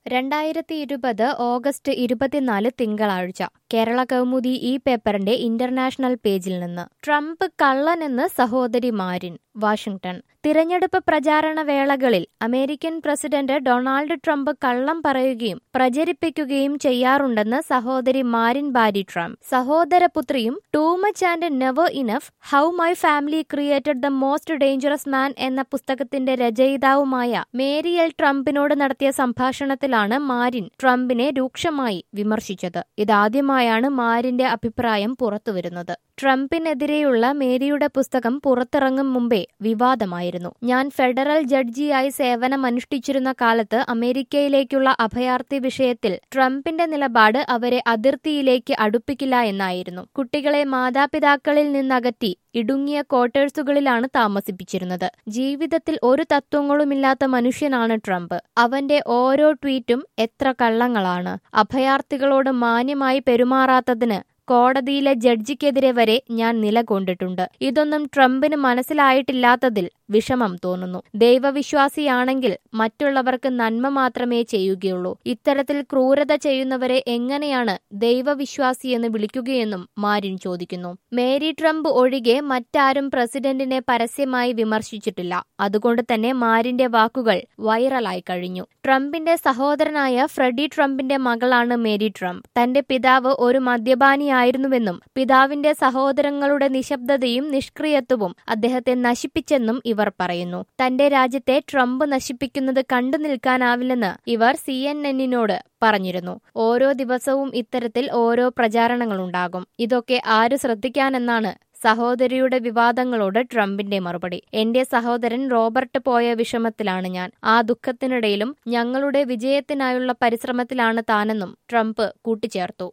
രണ്ടായിരത്തി ഇരുപത് ഓഗസ്റ്റ് ഇരുപത്തിനാല് തിങ്കളാഴ്ച കേരള കൗമുദി ഈ പേപ്പറിന്റെ ഇന്റർനാഷണൽ പേജിൽ നിന്ന് ട്രംപ് കള്ളനെന്ന് സഹോദരി മാരിൻ വാഷിംഗ്ടൺ തിരഞ്ഞെടുപ്പ് പ്രചാരണ വേളകളിൽ അമേരിക്കൻ പ്രസിഡന്റ് ഡൊണാൾഡ് ട്രംപ് കള്ളം പറയുകയും പ്രചരിപ്പിക്കുകയും ചെയ്യാറുണ്ടെന്ന് സഹോദരി മാരിൻ ബാരി ട്രംപ് സഹോദരപുത്രിയും too much and never enough how my family created the most dangerous man എന്ന പുസ്തകത്തിന്റെ രചയിതാവുമായ മേരിയൽ ട്രംപിനോട് നടത്തിയ സംഭാഷണത്തിലാണ് മാരിൻ ട്രംപിനെ രൂക്ഷമായി വിമർശിച്ചത് ഇതാദ്യമായാണ് മാരിന്റെ അഭിപ്രായം പുറത്തുവരുന്നത് ട്രംപിനെതിരെയുള്ള മേരിയുടെ പുസ്തകം പുറത്തിറങ്ങും മുമ്പേ വിവാദമായിരുന്നു ഞാൻ ഫെഡറൽ ജഡ്ജിയായി സേവനമനുഷ്ഠിച്ചിരുന്ന കാലത്ത് അമേരിക്കയിലേക്കുള്ള അഭയാർത്ഥി വിഷയത്തിൽ ട്രംപിന്റെ നിലപാട് അവരെ അതിർത്തിയിലേക്ക് അടുപ്പിക്കില്ല എന്നായിരുന്നു കുട്ടികളെ മാതാപിതാക്കളിൽ നിന്നകറ്റി ഇടുങ്ങിയ ക്വാർട്ടേഴ്സുകളിലാണ് താമസിപ്പിച്ചിരുന്നത് ജീവിതത്തിൽ ഒരു തത്വങ്ങളുമില്ലാത്ത മനുഷ്യനാണ് ട്രംപ് അവന്റെ ഓരോ ട്വീറ്റും എത്ര കള്ളങ്ങളാണ് അഭയാർത്ഥികളോട് മാന്യമായി പെരുമാറാത്തതിന് കോടതിയിലെ ജഡ്ജിക്കെതിരെ വരെ ഞാൻ നിലകൊണ്ടിട്ടുണ്ട് ഇതൊന്നും ട്രംപിന് മനസ്സിലായിട്ടില്ലാത്തതിൽ വിഷമം തോന്നുന്നു ദൈവവിശ്വാസിയാണെങ്കിൽ മറ്റുള്ളവർക്ക് നന്മ മാത്രമേ ചെയ്യുകയുള്ളൂ ഇത്തരത്തിൽ ക്രൂരത ചെയ്യുന്നവരെ എങ്ങനെയാണ് ദൈവവിശ്വാസിയെന്ന് വിളിക്കുകയെന്നും മാരിൻ ചോദിക്കുന്നു മേരി ട്രംപ് ഒഴികെ മറ്റാരും പ്രസിഡന്റിനെ പരസ്യമായി വിമർശിച്ചിട്ടില്ല അതുകൊണ്ട് തന്നെ മാരിന്റെ വാക്കുകൾ വൈറലായി കഴിഞ്ഞു ട്രംപിന്റെ സഹോദരനായ ഫ്രെഡി ട്രംപിന്റെ മകളാണ് മേരി ട്രംപ് തന്റെ പിതാവ് ഒരു മദ്യപാനിയായിരുന്നുവെന്നും പിതാവിന്റെ സഹോദരങ്ങളുടെ നിശബ്ദതയും നിഷ്ക്രിയത്വവും അദ്ദേഹത്തെ നശിപ്പിച്ചെന്നും ഇവർ പറയുന്നു തന്റെ രാജ്യത്തെ ട്രംപ് നശിപ്പിക്കുന്നത് കണ്ടു നിൽക്കാനാവില്ലെന്ന് ഇവർ സി എൻ എന്നിനോട് പറഞ്ഞിരുന്നു ഓരോ ദിവസവും ഇത്തരത്തിൽ ഓരോ പ്രചാരണങ്ങളുണ്ടാകും ഇതൊക്കെ ആര് ശ്രദ്ധിക്കാനെന്നാണ് സഹോദരിയുടെ വിവാദങ്ങളോട് ട്രംപിന്റെ മറുപടി എന്റെ സഹോദരൻ റോബർട്ട് പോയ വിഷമത്തിലാണ് ഞാൻ ആ ദുഃഖത്തിനിടയിലും ഞങ്ങളുടെ വിജയത്തിനായുള്ള പരിശ്രമത്തിലാണ് താനെന്നും ട്രംപ് കൂട്ടിച്ചേർത്തു